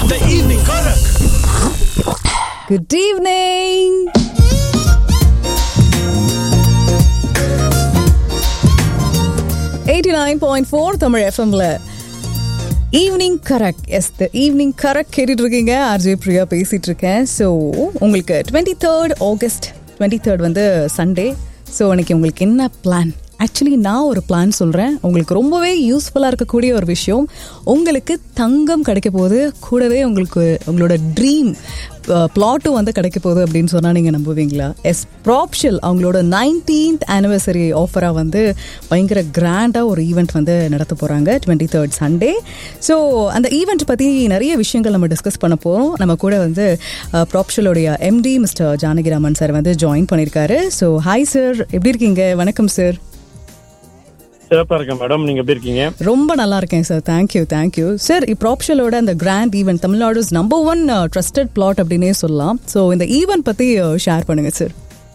The evening Karak. Good evening. Eighty nine point four Tamil எஃப்எம்ல evening correct is the evening correct கேட்டுட்டு இருக்கீங்க RJ Priya பேசிட்டு இருக்கேன் so உங்களுக்கு twenty third August twenty third வந்து Sunday so அன்னைக்கு உங்களுக்கு என்ன பிளான் ஆக்சுவலி நான் ஒரு பிளான் சொல்கிறேன் உங்களுக்கு ரொம்பவே யூஸ்ஃபுல்லாக இருக்கக்கூடிய ஒரு விஷயம் உங்களுக்கு தங்கம் கிடைக்க போகுது கூடவே உங்களுக்கு உங்களோட ட்ரீம் பிளாட்டும் வந்து கிடைக்க போகுது அப்படின்னு சொன்னால் நீங்கள் நம்புவீங்களா எஸ் ப்ராப்ஷல் அவங்களோட நைன்டீன்த் ஆனிவர்சரி ஆஃபராக வந்து பயங்கர கிராண்டாக ஒரு ஈவெண்ட் வந்து நடத்த போகிறாங்க டுவெண்ட்டி தேர்ட் சண்டே ஸோ அந்த ஈவெண்ட் பற்றி நிறைய விஷயங்கள் நம்ம டிஸ்கஸ் பண்ண போகிறோம் நம்ம கூட வந்து ப்ராப்ஷலோடைய எம்டி மிஸ்டர் ஜானகிராமன் சார் வந்து ஜாயின் பண்ணியிருக்காரு ஸோ ஹாய் சார் எப்படி இருக்கீங்க வணக்கம் சார் சிறப்பா இருக்கேன் மேடம் நீங்க எப்படி இருக்கீங்க ரொம்ப நல்லா இருக்கேன் சார் தேங்க்யூ தேங்க்யூ சார் ப்ராப்ஷலோட அந்த grand event Tamil Nadu's number one trusted plot அப்படின்னே சொல்லலாம் ஸோ இந்த ஈவெண்ட் பற்றி ஷேர் பண்ணுங்க சார்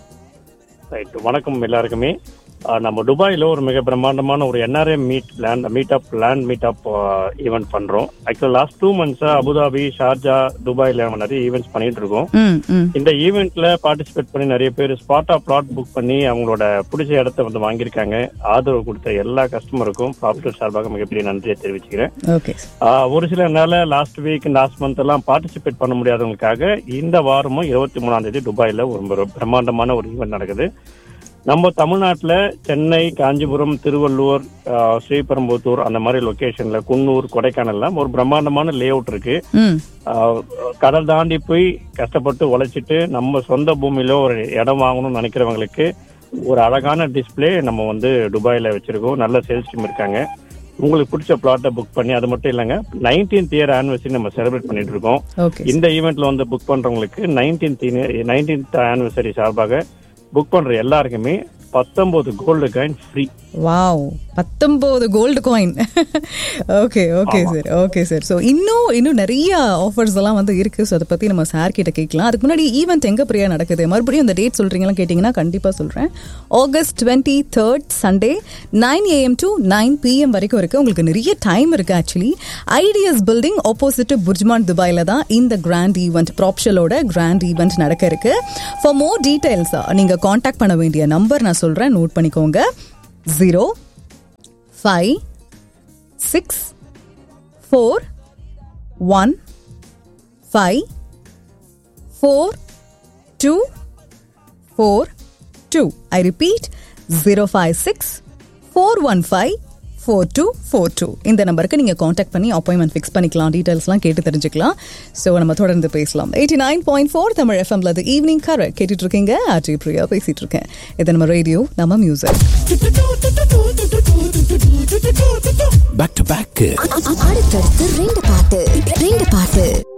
ரைட் வணக்கம் எல்லாருக்குமே ஆஹ் நம்ம துபாயில ஒரு மிக பிரம்மாண்டமான ஒரு NRA meet land meet up land meet up event பண்றோம் ஆக்சுவலா லாஸ்ட் டூ மந்த்ஸா அபுதாபி ஷார்ஜா துபாயில நம்ம நிறைய ஈவெண்ட்ஸ் பண்ணிட்டு இருக்கோம் ம் ம் இந்த ஈவெண்ட்ல பார்ட்டிசிபேட் பண்ணி நிறைய பேர் ஸ்பாட்டா பிளாட் புக் பண்ணி அவங்களோட பிடிச்ச இடத்த வந்து வாங்கியிருக்காங்க ஆதரவு கொடுத்த எல்லா கஸ்டமருக்கும் ப்ராப்பர்ட்டி சார்பாக மிகப்பெரிய நன்றியை தெரிவிச்சுக்கிறேன் ஓகே ஆஹ் ஒரு சில நாள் லாஸ்ட் வீக் லாஸ்ட் மந்த் எல்லாம் பார்ட்டிசிபேட் பண்ண முடியாதவங்களுக்காக இந்த வாரமும் இருபத்தி மூணாம் தேதி துபாயில ஒரு ஒரு பிரம்மாண்டமான ஒரு ஈவெண்ட் நடக்குது நம்ம தமிழ்நாட்டுல சென்னை காஞ்சிபுரம் திருவள்ளூர் ஆஹ் ஸ்ரீபெரும்புத்தூர் அந்த மாதிரி லொகேஷன்ல குன்னூர் கொடைக்கானல்லாம் ஒரு பிரம்மாண்டமான லே அவுட் இருக்கு ம் ஆஹ் கடல் தாண்டி போய் கஷ்டப்பட்டு உழைச்சிட்டு நம்ம சொந்த பூமியில ஒரு இடம் வாங்கணும்னு நினைக்கிறவங்களுக்கு ஒரு அழகான டிஸ்ப்ளே நம்ம வந்து துபாயில வச்சிருக்கோம் நல்ல சேல்ஸ் டீம் இருக்காங்க உங்களுக்கு பிடிச்ச பிளாட்டை புக் பண்ணி அது மட்டும் இல்லைங்க நைன்டீன்த் இயர் ஆனிவர்சரி நம்ம செலிப்ரேட் பண்ணிட்டு இருக்கோம் ஓகே இந்த ஈவெண்ட்ல வந்து புக் பண்றவங்களுக்கு நைன்டீன்த் நைன்டீன்த் ஆனிவர்சரி சார்பாக புக் பண்ற எல்லாருக்குமே பத்தொன்பது கோல்டு காயின் ஃப்ரீ வாவ் பத்தொம்போது gold coin okay okay sir okay sir so இன்னும் இன்னும் நிறைய ஆஃபர்ஸ் எல்லாம் வந்து இருக்கு ஸோ அதை பற்றி நம்ம சார் கிட்ட கேட்கலாம் அதுக்கு முன்னாடி ஈவெண்ட் எங்கே பிரியா நடக்குது மறுபடியும் அந்த டேட் சொல்றீங்களா கேட்டிங்கன்னா கண்டிப்பாக சொல்கிறேன் August twenty third Sunday nine AM to nine PM வரைக்கும் இருக்கு உங்களுக்கு நிறைய டைம் இருக்கு actually IDS building opposite BurJuman துபாயில தான் இந்த கிராண்ட் ஈவெண்ட் ப்ராப்ஷலோட கிராண்ட் ஈவெண்ட் நடக்க இருக்கு ஃபார் மோர் டீடைல்ஸ் நீங்க காண்டாக்ட் பண்ண வேண்டிய நம்பர் நான் சொல்றேன் நோட் பண்ணிக்கோங்க zero five six four one five four two four two I repeat zero five six four one five four two four two இந்த நம்பருக்கு நீங்கள் காண்டாக்ட் பண்ணி அப்பாயின்மெண்ட் ஃபிக்ஸ் பண்ணிக்கலாம் டீட்டெயில்ஸ்லாம் கேட்டு தெரிஞ்சுக்கலாம் ஸோ நம்ம தொடர்ந்து பேசலாம் eighty nine point four Tamil எஃப்எம்ல அது ஈவினிங் கர கேட்டுட்டு இருக்கீங்க ஆர்ஜி பிரியா பேசிட்டு இருக்கேன் இது நம்ம ரேடியோ நம்ம மியூசிக் Back to back. அடுத்தடுத்து ரெண்டு பாட்டு ரெண்டு பாட்டு